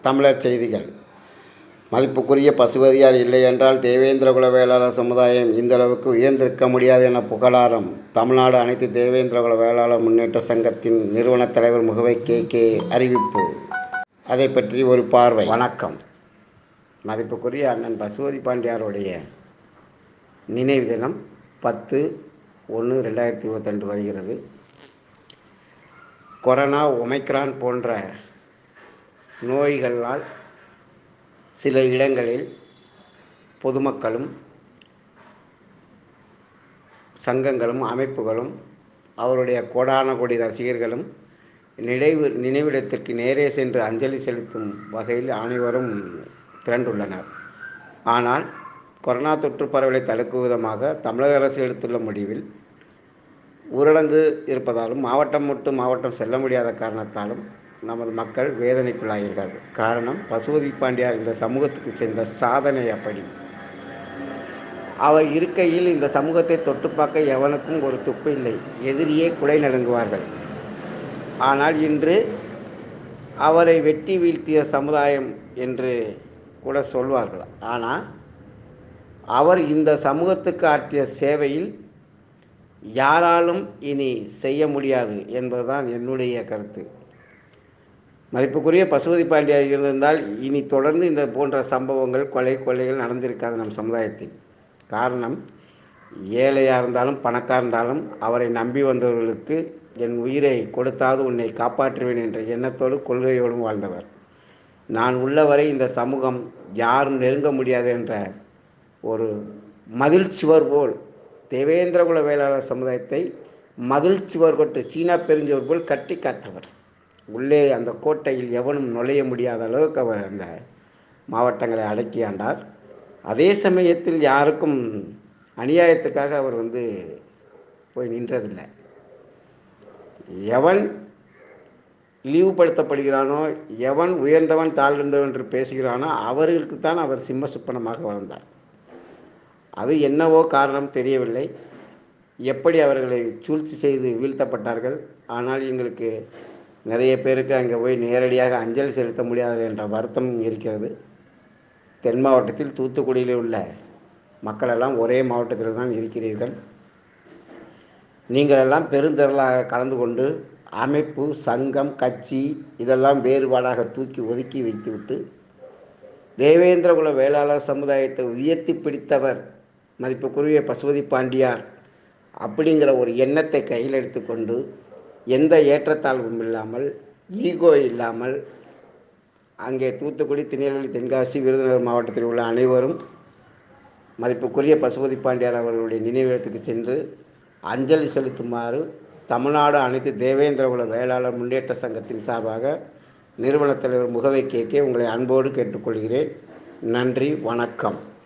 தமிழர் செய்திகள் மதிப்புக்குரிய பசுவதியார் இல்லை என்றால் தேவேந்திரகுல வேளாளர் சமுதாயம் இந்த அளவுக்கு உயர்ந்திருக்க முடியாது என புகழாரம் தமிழ்நாடு அனைத்து தேவேந்திரகுல வேளாளர் முன்னேற்ற சங்கத்தின் நிறுவனத் தலைவர் முகவை கே கே அறிவிப்பு அதை பற்றி ஒரு பார்வை வணக்கம் மதிப்புக்குரிய அண்ணன் பசுபதி பாண்டியாருடைய நினைவு தினம் பத்து ஒன்று ரெண்டாயிரத்தி இருபத்தெண்டு வருகிறது கொரோனா ஒமைக்ரான் போன்ற நோய்களால் சில இடங்களில் பொதுமக்களும் சங்கங்களும் அமைப்புகளும் அவருடைய கோடான கோடி ரசிகர்களும் நினைவு நினைவிடத்திற்கு நேரே சென்று அஞ்சலி செலுத்தும் வகையில் அனைவரும் திரண்டுள்ளனர் ஆனால் கொரோனா தொற்று பரவலை தடுக்கும் விதமாக தமிழக அரசு எடுத்துள்ள முடிவில் ஊரடங்கு இருப்பதாலும் மாவட்டம் விட்டு மாவட்டம் செல்ல முடியாத காரணத்தாலும் நமது மக்கள் வேதனைக்குள்ளாகிறார்கள் காரணம் பசுபதி பாண்டியார் இந்த சமூகத்துக்கு சென்ற சாதனை அப்படி அவர் இருக்கையில் இந்த சமூகத்தை தொட்டு பார்க்க எவனுக்கும் ஒரு துப்பு இல்லை எதிரியே குலை நடுங்குவார்கள் ஆனால் இன்று அவரை வெட்டி வீழ்த்திய சமுதாயம் என்று கூட சொல்வார்கள் ஆனால் அவர் இந்த சமூகத்துக்கு ஆற்றிய சேவையில் யாராலும் இனி செய்ய முடியாது என்பதுதான் என்னுடைய கருத்து மதிப்புக்குரிய பசுபதி பாண்டியார் இருந்திருந்தால் இனி தொடர்ந்து இந்த போன்ற சம்பவங்கள் கொலை கொலைகள் நடந்திருக்காது நம் சமுதாயத்தில் காரணம் ஏழையாக இருந்தாலும் பணக்காக இருந்தாலும் அவரை நம்பி வந்தவர்களுக்கு என் உயிரை கொடுத்தாவது உன்னை காப்பாற்றுவேன் என்ற எண்ணத்தோடு கொள்கையோடும் வாழ்ந்தவர் நான் உள்ளவரை இந்த சமூகம் யாரும் நெருங்க முடியாது என்ற ஒரு மதில் சுவர் போல் தேவேந்திரகுல வேளாளர் சமுதாயத்தை மதில் சுவர் கொட்டு சீனா பெருஞ்சவர் போல் கட்டி காத்தவர் உள்ளே அந்த கோட்டையில் எவனும் நுழைய முடியாத அளவுக்கு அவர் அந்த மாவட்டங்களை அடக்கி ஆண்டார் அதே சமயத்தில் யாருக்கும் அநியாயத்துக்காக அவர் வந்து போய் நின்றதில்லை எவன் இழிவுபடுத்தப்படுகிறானோ எவன் உயர்ந்தவன் தாழ்ந்தவன் என்று பேசுகிறானோ அவர்களுக்கு தான் அவர் சிம்ம சுப்பனமாக வாழ்ந்தார் அது என்னவோ காரணம் தெரியவில்லை எப்படி அவர்களை சூழ்ச்சி செய்து வீழ்த்தப்பட்டார்கள் ஆனால் எங்களுக்கு நிறைய பேருக்கு அங்கே போய் நேரடியாக அஞ்சலி செலுத்த முடியாது என்ற வருத்தம் இருக்கிறது தென் மாவட்டத்தில் தூத்துக்குடியில் உள்ள மக்கள் எல்லாம் ஒரே மாவட்டத்தில் தான் இருக்கிறீர்கள் நீங்கள் எல்லாம் பெருந்திரளாக கலந்து கொண்டு அமைப்பு சங்கம் கட்சி இதெல்லாம் வேறுபாடாக தூக்கி ஒதுக்கி வைத்துவிட்டு தேவேந்திரகுல வேளாளர் சமுதாயத்தை உயர்த்தி பிடித்தவர் மதிப்புக்குரிய பசுபதி பாண்டியார் அப்படிங்கிற ஒரு எண்ணத்தை கையில் எடுத்துக்கொண்டு எந்த ஏற்றத்தாழ்வும் இல்லாமல் ஈகோ இல்லாமல் அங்கே தூத்துக்குடி திருநெல்வேலி தென்காசி விருதுநகர் மாவட்டத்தில் உள்ள அனைவரும் மதிப்புக்குரிய பசுபதி பாண்டியார் அவர்களுடைய நினைவிடத்துக்கு சென்று அஞ்சலி செலுத்துமாறு தமிழ்நாடு அனைத்து தேவேந்திரகுல வேளாளர் முன்னேற்ற சங்கத்தின் சார்பாக நிறுவனத் தலைவர் முகவை கேட்க உங்களை அன்போடு கேட்டுக்கொள்கிறேன் நன்றி வணக்கம்